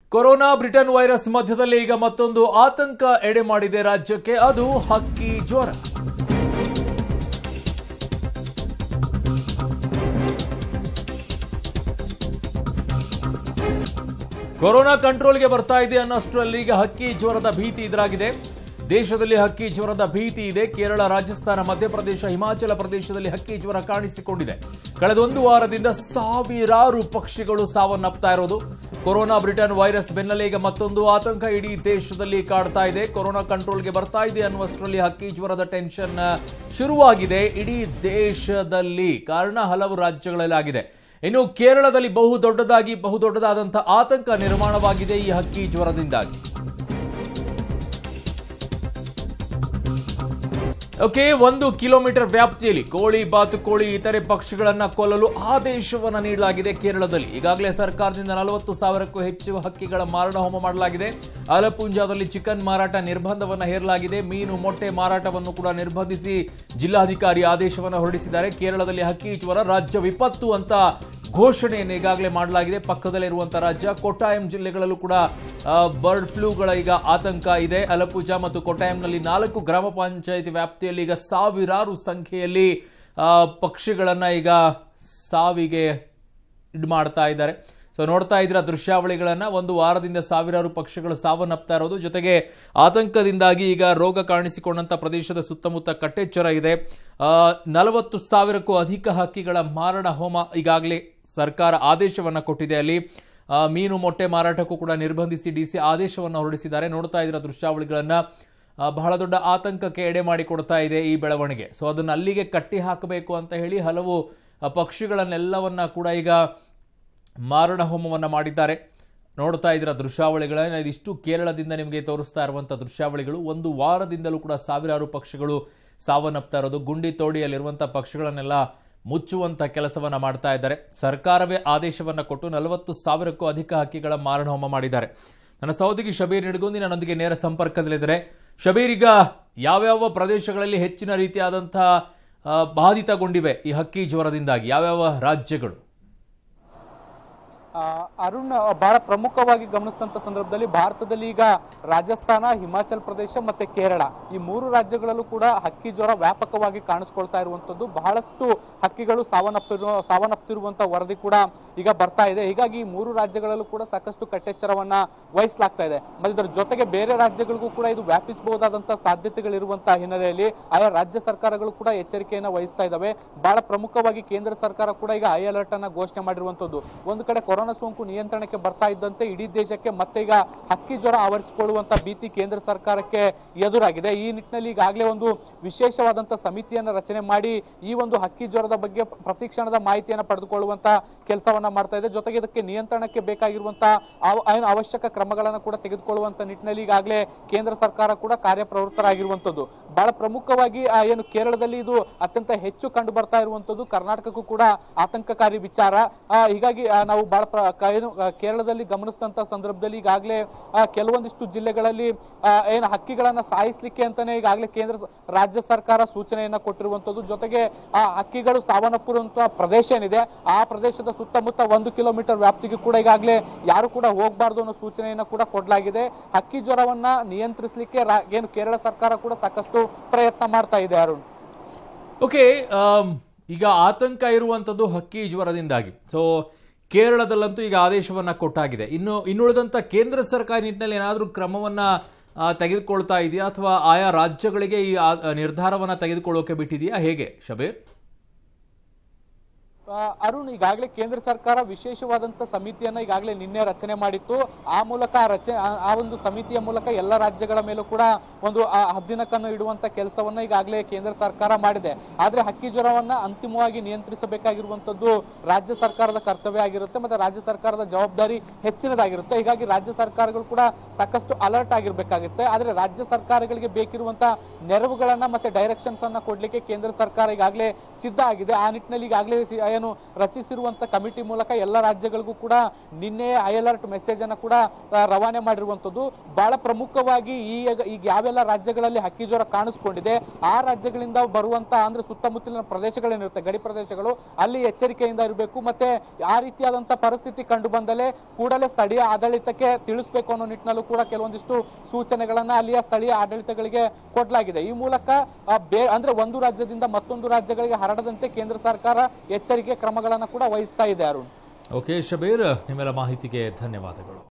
corona Britain virus ಮಧ್ಯದಲ್ಲಿ ಈಗ ಮತ್ತೊಂದು ಆತಂಕ ಎಡೆ ಮಾಡಿದೆ ರಾಜ್ಯಕ್ಕೆ ಅದು ಹಕ್ಕಿ ಜ್ವರ ಕೊರೋನಾ ಕಂಟ್ರೋಲ್ಗೆ ಬರ್ತಾ ಇದೆ ಅನ್ನೋಷ್ಟರಲ್ಲಿ ಈಗ ಹಕ್ಕಿ ಜ್ವರದ ಭೀತಿ ಎದುರಾಗಿದೆ ದೇಶದಲ್ಲಿ ಹಕ್ಕಿ ಜ್ವರದ ಭೀತಿ ಇದೆ ಕೇರಳ ರಾಜಸ್ಥಾನ ಮಧ್ಯಪ್ರದೇಶ ಹಿಮಾಚಲ ಪ್ರದೇಶದಲ್ಲಿ ಹಕ್ಕಿ ಜ್ವರ ಕಾಣಿಸಿಕೊಂಡಿದೆ ಕಳೆದ ಒಂದು ವಾರದಿಂದ ಸಾವಿರಾರು ಪಕ್ಷಿಗಳು ಸಾವನ್ನಪ್ತಾ ಇರೋದು ಕೊರೋನಾ ಬ್ರಿಟನ್ ವೈರಸ್ ಬೆನ್ನಲ್ಲೇ ಈಗ ಮತ್ತೊಂದು ಆತಂಕ ಇಡೀ ದೇಶದಲ್ಲಿ ಕಾಡ್ತಾ ಇದೆ ಕೊರೋನಾ ಕಂಟ್ರೋಲ್ಗೆ ಬರ್ತಾ ಇದೆ ಅನ್ನುವಷ್ಟರಲ್ಲಿ ಹಕ್ಕಿ ಜ್ವರದ ಟೆನ್ಷನ್ ಶುರುವಾಗಿದೆ ಇಡೀ ದೇಶದಲ್ಲಿ ಕಾರಣ ಹಲವು ರಾಜ್ಯಗಳಲ್ಲಿ ಆಗಿದೆ ಇನ್ನು ಕೇರಳದಲ್ಲಿ ಬಹು ದೊಡ್ಡದಾಗಿ ಬಹು ದೊಡ್ಡದಾದಂತಹ ಆತಂಕ ನಿರ್ಮಾಣವಾಗಿದೆ ಈ ಹಕ್ಕಿ ಜ್ವರದಿಂದಾಗಿ ಓಕೆ ಒಂದು ಕಿಲೋಮೀಟರ್ ವ್ಯಾಪ್ತಿಯಲ್ಲಿ ಕೋಳಿ ಬಾತುಕೋಳಿ ಇತರೆ ಪಕ್ಷಿಗಳನ್ನ ಕೊಲ್ಲಲು ಆದೇಶವನ್ನ ನೀಡಲಾಗಿದೆ ಕೇರಳದಲ್ಲಿ ಈಗಾಗಲೇ ಸರ್ಕಾರದಿಂದ ನಲವತ್ತು ಸಾವಿರಕ್ಕೂ ಹೆಚ್ಚು ಹಕ್ಕಿಗಳ ಮಾರಣ ಹೋಮ ಮಾಡಲಾಗಿದೆ ಅಲಪುಂಜಾದಲ್ಲಿ ಚಿಕನ್ ಮಾರಾಟ ನಿರ್ಬಂಧವನ್ನ ಹೇರಲಾಗಿದೆ ಮೀನು ಮೊಟ್ಟೆ ಮಾರಾಟವನ್ನು ಕೂಡ ನಿರ್ಬಂಧಿಸಿ ಜಿಲ್ಲಾಧಿಕಾರಿ ಆದೇಶವನ್ನ ಹೊರಡಿಸಿದ್ದಾರೆ ಕೇರಳದಲ್ಲಿ ಹಕ್ಕಿ ಜ್ವರ ರಾಜ್ಯ ವಿಪತ್ತು ಅಂತ ಘೋಷಣೆಯನ್ನು ಈಗಾಗಲೇ ಮಾಡಲಾಗಿದೆ ಪಕ್ಕದಲ್ಲಿರುವಂತಹ ರಾಜ್ಯ ಕೊಟ್ಟಾಯಂ ಜಿಲ್ಲೆಗಳಲ್ಲೂ ಕೂಡ ಆ, ಬರ್ಡ್ ಫ್ಲೂಗಳ ಈಗ ಆತಂಕ ಇದೆ ಅಲಪುಜಾ ಮತ್ತು ಕೊಟ್ಟಾಯಂನಲ್ಲಿ ನಾಲ್ಕು ಗ್ರಾಮ ಪಂಚಾಯತಿ ವ್ಯಾಪ್ತಿಯಲ್ಲಿ ಈಗ ಸಾವಿರಾರು ಸಂಖ್ಯೆಯಲ್ಲಿ ಆ, ಪಕ್ಷಿಗಳನ್ನ ಈಗ ಸಾವಿಗೆ ಇದು ಮಾಡ್ತಾ ಇದ್ದಾರೆ ಸೊ ನೋಡ್ತಾ ಇದ್ರ ದೃಶ್ಯಾವಳಿಗಳನ್ನ ಒಂದು ವಾರದಿಂದ ಸಾವಿರಾರು ಪಕ್ಷಿಗಳು ಸಾವನ್ನಪ್ತಾ ಇರೋದು ಜೊತೆಗೆ ಆತಂಕದಿಂದಾಗಿ ಈಗ ರೋಗ ಕಾಣಿಸಿಕೊಂಡಂತ ಪ್ರದೇಶದ ಸುತ್ತಮುತ್ತ ಕಟ್ಟೆಚ್ಚರ ಇದೆ ನಲವತ್ತು ಸಾವಿರಕ್ಕೂ ಅಧಿಕ ಹಕ್ಕಿಗಳ ಮಾರಣ ಹೋಮ ಈಗಾಗಲೇ ಸರ್ಕಾರ ಆದೇಶವನ್ನ ಕೊಟ್ಟಿದೆ ಅಲ್ಲಿ ಆ, ಮೀನು ಮೊಟ್ಟೆ ಮಾರಾಟಕ್ಕೂ ಕೂಡ ನಿರ್ಬಂಧಿಸಿ ಡಿಸಿ ಆದೇಶವನ್ನು ಹೊರಡಿಸಿದ್ದಾರೆ ನೋಡ್ತಾ ಇದ್ರ ದೃಶ್ಯಾವಳಿಗಳನ್ನ ಆ, ಬಹಳ ದೊಡ್ಡ ಆತಂಕಕ್ಕೆ ಎಡೆ ಮಾಡಿಕೊಡ್ತಾ ಇದೆ ಈ ಬೆಳವಣಿಗೆ ಸೊ ಅದನ್ನು ಅಲ್ಲಿಗೆ ಕಟ್ಟಿ ಹಾಕಬೇಕು ಅಂತ ಹೇಳಿ ಹಲವು ಆ, ಪಕ್ಷಿಗಳನ್ನೆಲ್ಲವನ್ನ ಕೂಡ ಈಗ ಮಾರಣ ಹೋಮವನ್ನು ಮಾಡಿದ್ದಾರೆ ನೋಡ್ತಾ ಇದ್ದೀರಾ ದೃಶ್ಯಾವಳಿಗಳನ್ನ ಇದಿಷ್ಟು ಕೇರಳದಿಂದ ನಿಮಗೆ ತೋರಿಸ್ತಾ ಇರುವಂಥ ದೃಶ್ಯಾವಳಿಗಳು ಒಂದು ವಾರದಿಂದಲೂ ಕೂಡ ಸಾವಿರಾರು ಪಕ್ಷಿಗಳು ಸಾವನ್ನಪ್ತಾ ಇರೋದು ಗುಂಡಿ ತೋಡಿಯಲ್ಲಿರುವಂಥ ಪಕ್ಷಿಗಳನ್ನೆಲ್ಲ ಮುಚ್ಚುವಂಥ ಕೆಲಸವನ್ನ ಮಾಡ್ತಾ ಇದ್ದಾರೆ ಸರ್ಕಾರವೇ ಆದೇಶವನ್ನ ಕೊಟ್ಟು ನಲವತ್ತು ಸಾವಿರಕ್ಕೂ ಅಧಿಕ ಹಕ್ಕಿಗಳ ಮಾರಣ ಹೋಮ ಮಾಡಿದ್ದಾರೆ ನನ್ನ ಸಹೋದರಿ ಶಬೀರ್ ನಿಡಗುಂದಿ ನನ್ನೊಂದಿಗೆ ನೇರ ಸಂಪರ್ಕದಲ್ಲಿದ್ದಾರೆ ಶಬೀರ್ ಈಗ ಯಾವ್ಯಾವ ಪ್ರದೇಶಗಳಲ್ಲಿ ಹೆಚ್ಚಿನ ರೀತಿಯಾದಂತಹ ಆ, ಬಾಧಿತಗೊಂಡಿವೆ ಈ ಹಕ್ಕಿ ಜ್ವರದಿಂದಾಗಿ ಯಾವ್ಯಾವ ರಾಜ್ಯಗಳು ಆ, ಅರುಣ್ ಆ, ಬಹಳ ಪ್ರಮುಖವಾಗಿ ಗಮನಿಸಿದಂತ ಸಂದರ್ಭದಲ್ಲಿ ಭಾರತದಲ್ಲಿ ಈಗ ರಾಜಸ್ಥಾನ ಹಿಮಾಚಲ ಪ್ರದೇಶ ಮತ್ತೆ ಕೇರಳ ಈ ಮೂರು ರಾಜ್ಯಗಳಲ್ಲೂ ಕೂಡ ಹಕ್ಕಿ ಜ್ವರ ವ್ಯಾಪಕವಾಗಿ ಕಾಣಿಸ್ಕೊಳ್ತಾ ಇರುವಂತದ್ದು ಬಹಳಷ್ಟು ಹಕ್ಕಿಗಳು ಸಾವನ್ನಪ್ಪಿರುವ ಸಾವನ್ನಪ್ಪಿರುವಂತ ವರದಿ ಕೂಡ ಈಗ ಬರ್ತಾ ಇದೆ ಹೀಗಾಗಿ ಈ ಮೂರು ರಾಜ್ಯಗಳಲ್ಲೂ ಕೂಡ ಸಾಕಷ್ಟು ಕಟ್ಟೆಚ್ಚರವನ್ನ ವಹಿಸಲಾಗ್ತಾ ಇದೆ ಮತ್ತೆ ಇದರ ಜೊತೆಗೆ ಬೇರೆ ರಾಜ್ಯಗಳಿಗೂ ಕೂಡ ಇದು ವ್ಯಾಪಿಸಬಹುದಾದಂತಹ ಸಾಧ್ಯತೆಗಳಿರುವಂತಹ ಹಿನ್ನೆಲೆಯಲ್ಲಿ ಆಯಾ ರಾಜ್ಯ ಸರ್ಕಾರಗಳು ಕೂಡ ಎಚ್ಚರಿಕೆಯನ್ನ ವಹಿಸ್ತಾ ಇದ್ದಾವೆ ಬಹಳ ಪ್ರಮುಖವಾಗಿ ಕೇಂದ್ರ ಸರ್ಕಾರ ಕೂಡ ಈಗ ಹೈ ಅಲರ್ಟ್ ಅನ್ನ ಘೋಷಣೆ ಮಾಡಿರುವಂತದ್ದು ಒಂದು ಕಡೆ ಕೊರೋನಾ ಸೋಂಕು ನಿಯಂತ್ರಣಕ್ಕೆ ಬರ್ತಾ ಇದ್ದಂತೆ ಇಡೀ ದೇಶಕ್ಕೆ ಮತ್ತೆ ಈಗ ಹಕ್ಕಿ ಜ್ವರ ಆವರಿಸಿಕೊಳ್ಳುವಂತ ಭೀತಿ ಕೇಂದ್ರ ಸರ್ಕಾರಕ್ಕೆ ಎದುರಾಗಿದೆ ಈ ನಿಟ್ಟಿನಲ್ಲಿ ಈಗಾಗಲೇ ಒಂದು ವಿಶೇಷವಾದಂತಹ ಸಮಿತಿಯನ್ನ ರಚನೆ ಮಾಡಿ ಈ ಒಂದು ಹಕ್ಕಿ ಜ್ವರದ ಬಗ್ಗೆ ಪ್ರತಿ ಕ್ಷಣದ ಮಾಹಿತಿಯನ್ನ ಪಡೆದುಕೊಳ್ಳುವಂತ ಕೆಲಸವನ್ನ ಮಾಡ್ತಾ ಇದೆ ಜೊತೆಗೆ ಇದಕ್ಕೆ ನಿಯಂತ್ರಣಕ್ಕೆ ಬೇಕಾಗಿರುವಂತಹ ಅವ- ಏನು ಅವಶ್ಯಕ ಕ್ರಮಗಳನ್ನ ಕೂಡ ತೆಗೆದುಕೊಳ್ಳುವಂತ ನಿಟ್ಟಿನಲ್ಲಿ ಈಗಾಗಲೇ ಕೇಂದ್ರ ಸರ್ಕಾರ ಕೂಡ ಕಾರ್ಯಪ್ರವೃತ್ತರಾಗಿರುವಂತದ್ದು ಬಹಳ ಪ್ರಮುಖವಾಗಿ ಆ, ಏನು ಕೇರಳದಲ್ಲಿ ಇದು ಅತ್ಯಂತ ಹೆಚ್ಚು ಕಂಡು ಬರ್ತಾ ಇರುವಂತದ್ದು ಕರ್ನಾಟಕಕ್ಕೂ ಕೂಡ ಆತಂಕಕಾರಿ ವಿಚಾರ ಆ, ಹೀಗಾಗಿ ಆ, ನಾವು ಬಹಳ ಪ್ರ- ಕ- ಏನು ಆ, ಕೇರಳದಲ್ಲಿ ಗಮನಿಸಿದಂತ ಸಂದರ್ಭದಲ್ಲಿ ಈಗಾಗಲೇ ಆ, ಕೆಲವೊಂದಿಷ್ಟು ಜಿಲ್ಲೆಗಳಲ್ಲಿ ಆ, ಏನು ಹಕ್ಕಿಗಳನ್ನ ಸಾಯಿಸ್ಲಿಕ್ಕೆ ಅಂತಾನೆ ಈಗಾಗಲೇ ಕೇಂದ್ರ ಸ- ರಾಜ್ಯ ಸರ್ಕಾರ ಸೂಚನೆಯನ್ನ ಕೊಟ್ಟಿರುವಂತದ್ದು ಜೊತೆಗೆ ಆ ಹಕ್ಕಿಗಳು ಸಾವನ್ನಪ್ಪಿರುವಂತಹ ಪ್ರದೇಶ ಏನಿದೆ ಆ ಪ್ರದೇಶದ ಸುತ್ತಮುತ್ತ ಒಂದು ಕಿಲೋಮೀಟರ್ ವ್ಯಾಪ್ತಿಗೆ ಕೂಡ ಈಗಾಗಲೇ ಯಾರು ಕೂಡ ಹೋಗಬಾರ್ದು ಅನ್ನೋ ಸೂಚನೆಯನ್ನ ಕೂಡ ಕೊಡಲಾಗಿದೆ ಹಕ್ಕಿ ಜ್ವರವನ್ನ ನಿಯಂತ್ರಿಸಲಿಕ್ಕೆ ರಾ- ಏನು ಕೇರಳ ಸರ್ಕಾರ ಕೂಡ ಸಾಕಷ್ಟು ಪ್ರಯತ್ನ ಮಾಡ್ತಾ ಇದೆ ಅರುಣ್ ಓಕೆ ಆಮ್, ಈಗ ಆತಂಕ ಇರುವಂಥದ್ದು ಹಕ್ಕಿ ಜ್ವರದಿಂದಾಗಿ ಸೊ ಕೇರಳದಲ್ಲಂತೂ ಈಗ ಆದೇಶವನ್ನ ಕೊಟ್ಟಾಗಿದೆ ಇನ್ನು ಇನ್ನುಳಿದಂಥ ಕೇಂದ್ರ ಸರ್ಕಾರ ನಿಟ್ಟಿನಲ್ಲಿ ಏನಾದರೂ ಕ್ರಮವನ್ನ ಆ, ತೆಗೆದುಕೊಳ್ತಾ ಇದೆಯಾ ಅಥವಾ ಆಯಾ ರಾಜ್ಯಗಳಿಗೆ ಈ ಆ- ನಿರ್ಧಾರವನ್ನ ತೆಗೆದುಕೊಳ್ಳೋಕೆ ಬಿಟ್ಟಿದೆಯಾ ಹೇಗೆ ಶಬೀರ್ ಆ, ಅರುಣ್ ಈಗಾಗಲೇ ಕೇಂದ್ರ ಸರ್ಕಾರ ವಿಶೇಷವಾದಂತ ಸಮಿತಿಯನ್ನ ಈಗಾಗಲೇ ನಿನ್ನೆ ರಚನೆ ಮಾಡಿತ್ತು ಆ ಮೂಲಕ ಆ ರಚನೆ ಆ- ಆ ಒಂದು ಸಮಿತಿಯ ಮೂಲಕ ಎಲ್ಲ ರಾಜ್ಯಗಳ ಮೇಲೂ ಕೂಡ ಒಂದು ಆ ಹದ್ದಿನಕನ್ನು ಇಡುವಂತ ಕೆಲಸವನ್ನ ಈಗಾಗಲೇ ಕೇಂದ್ರ ಸರ್ಕಾರ ಮಾಡಿದೆ ಆದ್ರೆ ಹಕ್ಕಿ ಜ್ವರವನ್ನ ಅಂತಿಮವಾಗಿ ನಿಯಂತ್ರಿಸಬೇಕಾಗಿರುವಂತದ್ದು ರಾಜ್ಯ ಸರ್ಕಾರದ ಕರ್ತವ್ಯ ಆಗಿರುತ್ತೆ ಮತ್ತೆ ರಾಜ್ಯ ಸರ್ಕಾರದ ಜವಾಬ್ದಾರಿ ಹೆಚ್ಚಿನದಾಗಿರುತ್ತೆ ಹೀಗಾಗಿ ರಾಜ್ಯ ಸರ್ಕಾರಗಳು ಕೂಡ ಸಾಕಷ್ಟು ಅಲರ್ಟ್ ಆಗಿರ್ಬೇಕಾಗುತ್ತೆ ಆದ್ರೆ ರಾಜ್ಯ ಸರ್ಕಾರಗಳಿಗೆ ಬೇಕಿರುವಂತ ನೆರವುಗಳನ್ನ ಮತ್ತೆ ಡೈರೆಕ್ಷನ್ಸ್ ಅನ್ನ ಕೊಡ್ಲಿಕ್ಕೆ ಕೇಂದ್ರ ಸರ್ಕಾರ ಈಗಾಗಲೇ ಸಿದ್ಧ ಆಗಿದೆ ಆ ನಿಟ್ಟಿನಲ್ಲಿ ಈಗಾಗಲೇ ಸಿ- ಏನು ರಚಿಸಿರುವಂತ ಕಮಿಟಿ ಮೂಲಕ ಎಲ್ಲ ರಾಜ್ಯಗಳಿಗೂ ಕೂಡ ನಿನ್ನೆ ಐ ಅಲರ್ಟ್ ಮೆಸೇಜ್ ಅನ್ನ ಕೂಡ ಆ, ರವಾನೆ ಮಾಡಿರುವಂತದ್ದು ಬಹಳ ಪ್ರಮುಖವಾಗಿ ಈಗ ಈಗ ಯಾವೆಲ್ಲ ರಾಜ್ಯಗಳಲ್ಲಿ ಹಕ್ಕಿ ಜ್ವರ ಕಾಣಿಸ್ಕೊಂಡಿದೆ ಆ ರಾಜ್ಯಗಳಿಂದ ಬರುವಂತ ಅಂದ್ರೆ ಸುತ್ತಮುತ್ತಲಿನ ಪ್ರದೇಶಗಳೇನಿರುತ್ತೆ ಗಡಿ ಪ್ರದೇಶಗಳು ಅಲ್ಲಿ ಎಚ್ಚರಿಕೆಯಿಂದ ಇರಬೇಕು ಮತ್ತೆ ಆ ರೀತಿಯಾದಂತ ಪರಿಸ್ಥಿತಿ ಕಂಡು ಬಂದಲೇ ಕೂಡಲೇ ಸ್ಥಳೀಯ ಆಡಳಿತಕ್ಕೆ ತಿಳಿಸಬೇಕು ಅನ್ನೋ ನಿಟ್ಟಿನಲ್ಲೂ ಕೂಡ ಕೆಲವೊಂದಿಷ್ಟು ಸೂಚನೆಗಳನ್ನ ಅಲ್ಲಿಯ ಸ್ಥಳೀಯ ಆಡಳಿತಗಳಿಗೆ ಕೊಡಲಾಗಿದೆ ಈ ಮೂಲಕ ಆ, ಬೇ ಅಂದ್ರೆ ಒಂದು ರಾಜ್ಯದಿಂದ ಮತ್ತೊಂದು ರಾಜ್ಯಗಳಿಗೆ ಹರಡದಂತೆ ಕೇಂದ್ರ ಸರ್ಕಾರ ಎಚ್ಚರಿಕೆ ಕ್ರಮಗಳನ್ನ ಕೂಡ ವಹಿಸ್ತಾ ಇದೆ ಅರುಣ್ ಓಕೆ ಶಬೀರ್ ನಿಮ್ಮೆಲ್ಲ ಮಾಹಿತಿಗೆ ಧನ್ಯವಾದಗಳು